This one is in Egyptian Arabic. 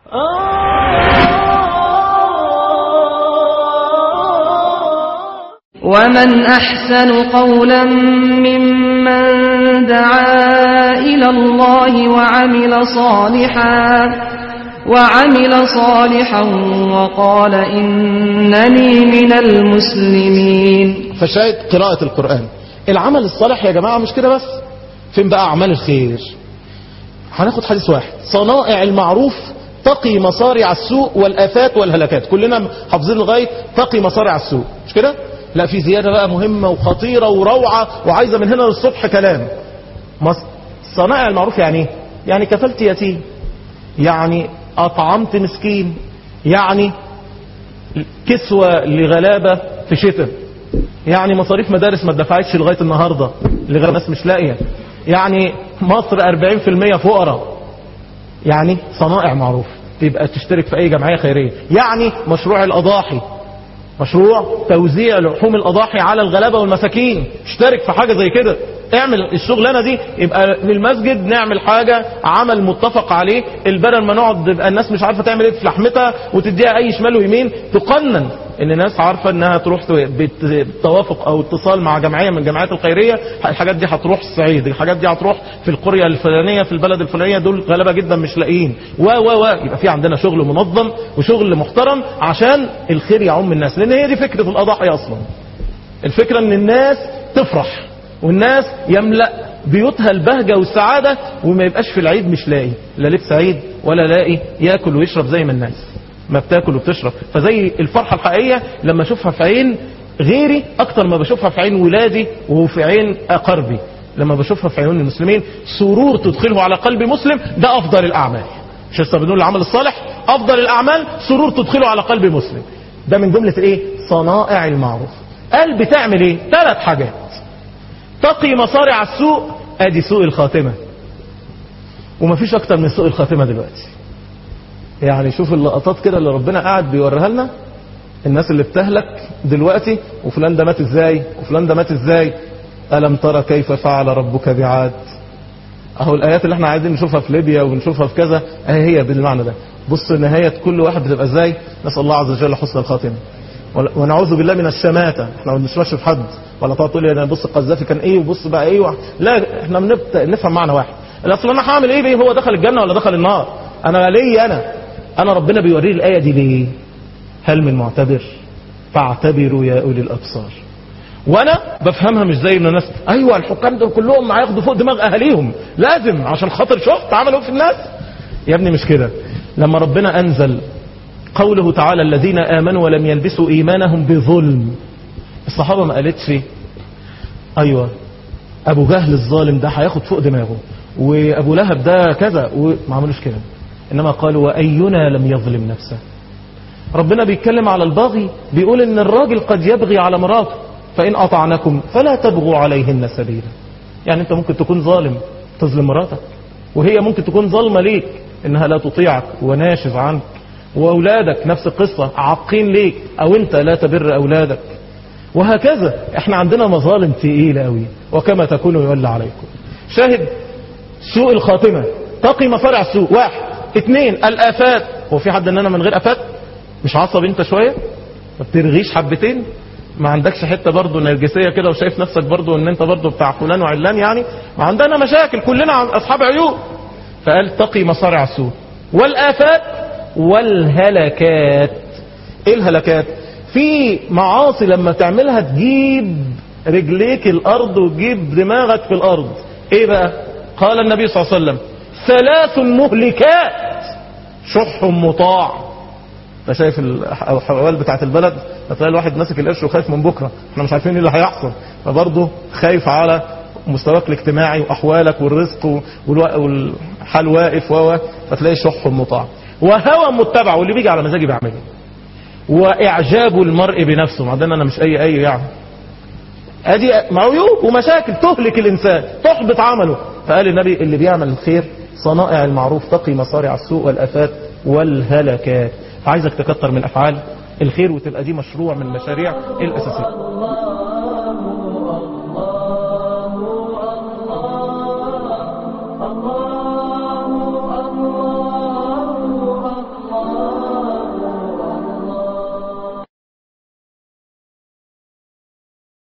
ومن أحسن قولا ممن دعا إلى الله وعمل صالحا وعمل صالحا وقال إنني من المسلمين فشاهد قراءة القرآن العمل الصالح يا جماعة مش كده بس فين بقى أعمال الخير هناخد حديث واحد صنائع المعروف تقي مصارع السوء والآفات والهلكات كلنا حافظين لغاية تقي مصارع السوء مش كده لا في زيادة بقى مهمة وخطيرة وروعة وعايزة من هنا للصبح كلام مص- صنائع المعروف يعني ايه يعني كفلت يتيم يعني أطعمت مسكين يعني كسوة لغلابة في شتاء يعني مصاريف مدارس ما اتدفعتش لغاية النهاردة لغاية الناس مش لاقية يعني مصر 40% فقراء يعني صنائع معروف تبقى تشترك في اي جمعية خيرية يعني مشروع الاضاحي مشروع توزيع لحوم الاضاحي على الغلابة والمساكين اشترك في حاجة زي كده اعمل الشغلانة دي يبقى في المسجد نعمل حاجة عمل متفق عليه البدل ما نقعد يبقى الناس مش عارفة تعمل ايه في لحمتها وتديها اي شمال ويمين تقنن ان الناس عارفة انها تروح بالتوافق او اتصال مع جمعية من الجمعيات الخيرية الحاجات دي هتروح الصعيد الحاجات دي هتروح في القرية الفلانية في البلد الفلانية دول غلابة جدا مش لاقيين و و و يبقى في عندنا شغل منظم وشغل محترم عشان الخير يعم الناس لان هي دي فكرة الاضاحي اصلا الفكرة ان الناس تفرح والناس يملأ بيوتها البهجة والسعادة وما يبقاش في العيد مش لاقي لا لبس عيد ولا لاقي ياكل ويشرب زي ما الناس ما بتاكل وبتشرب فزي الفرحة الحقيقية لما اشوفها في عين غيري اكتر ما بشوفها في عين ولادي وفي عين اقربي لما بشوفها في عيون المسلمين سرور تدخله على قلب مسلم ده افضل الاعمال مش لسه بنقول العمل الصالح افضل الاعمال سرور تدخله على قلب مسلم ده من جملة ايه صنائع المعروف قال بتعمل ايه ثلاث حاجات تقي مصارع السوء ادي سوء الخاتمة ومفيش اكتر من سوء الخاتمة دلوقتي يعني شوف اللقطات كده اللي ربنا قاعد بيوريها لنا الناس اللي بتهلك دلوقتي وفلان ده مات ازاي وفلان ده مات ازاي ألم ترى كيف فعل ربك بعاد اهو الايات اللي احنا عايزين نشوفها في ليبيا ونشوفها في كذا اهي هي بالمعنى ده بص نهاية كل واحد بتبقى ازاي نسأل الله عز وجل حسن الخاتمة ونعوذ بالله من الشماتة احنا ما بنشمش في حد ولا تقعد تقول لي انا بص القذافي كان ايه وبص بقى ايه و... لا احنا بنبدا نفهم معنى واحد الاصل انا هعمل ايه بيه هو دخل الجنة ولا دخل النار انا ليه انا انا ربنا بيوريني الايه دي ليه هل من معتبر فاعتبروا يا اولي الابصار وانا بفهمها مش زي ان الناس ايوه الحكام دول كلهم هياخدوا فوق دماغ اهاليهم لازم عشان خاطر شفت عملوا إيه في الناس يا ابني مش كده لما ربنا انزل قوله تعالى الذين امنوا ولم يلبسوا ايمانهم بظلم الصحابه ما قالتش ايوه ابو جهل الظالم ده هياخد فوق دماغه وابو لهب ده كذا وما عملوش كده انما قالوا واينا لم يظلم نفسه ربنا بيتكلم على الباغي بيقول ان الراجل قد يبغي على مراته فان اطعنكم فلا تبغوا عليهن سبيلا يعني انت ممكن تكون ظالم تظلم مراتك وهي ممكن تكون ظالمه ليك انها لا تطيعك وناشز عنك واولادك نفس القصة عاقين ليك او انت لا تبر اولادك وهكذا احنا عندنا مظالم ثقيلة قوي وكما تكونوا يولى عليكم شاهد سوء الخاتمة تقي مصارع السوء واحد اثنين الافات هو في حد اننا من غير افات مش عصب انت شوية ما بترغيش حبتين ما عندكش حتة برضه نرجسية كده وشايف نفسك برضه ان انت برضه بتاع فلان وعلان يعني ما عندنا مشاكل كلنا اصحاب عيوب فقال تقي مصارع السوء والافات والهلكات ايه الهلكات في معاصي لما تعملها تجيب رجليك الارض وتجيب دماغك في الارض ايه بقى قال النبي صلى الله عليه وسلم ثلاث مهلكات شح مطاع انت شايف الحوال بتاعت البلد هتلاقي الواحد ماسك القرش وخايف من بكره احنا مش عارفين ايه اللي هيحصل فبرضه خايف على مستواك الاجتماعي واحوالك والرزق والحال واقف و فتلاقي شح مطاع وهوى متبع واللي بيجي على مزاجي بعمله واعجاب المرء بنفسه ما انا مش اي اي يعني ادي عيوب ومشاكل تهلك الانسان تحبط عمله فقال النبي اللي بيعمل الخير صنائع المعروف تقي مصارع السوء والافات والهلكات فعايزك تكتر من افعال الخير وتبقى دي مشروع من المشاريع الاساسيه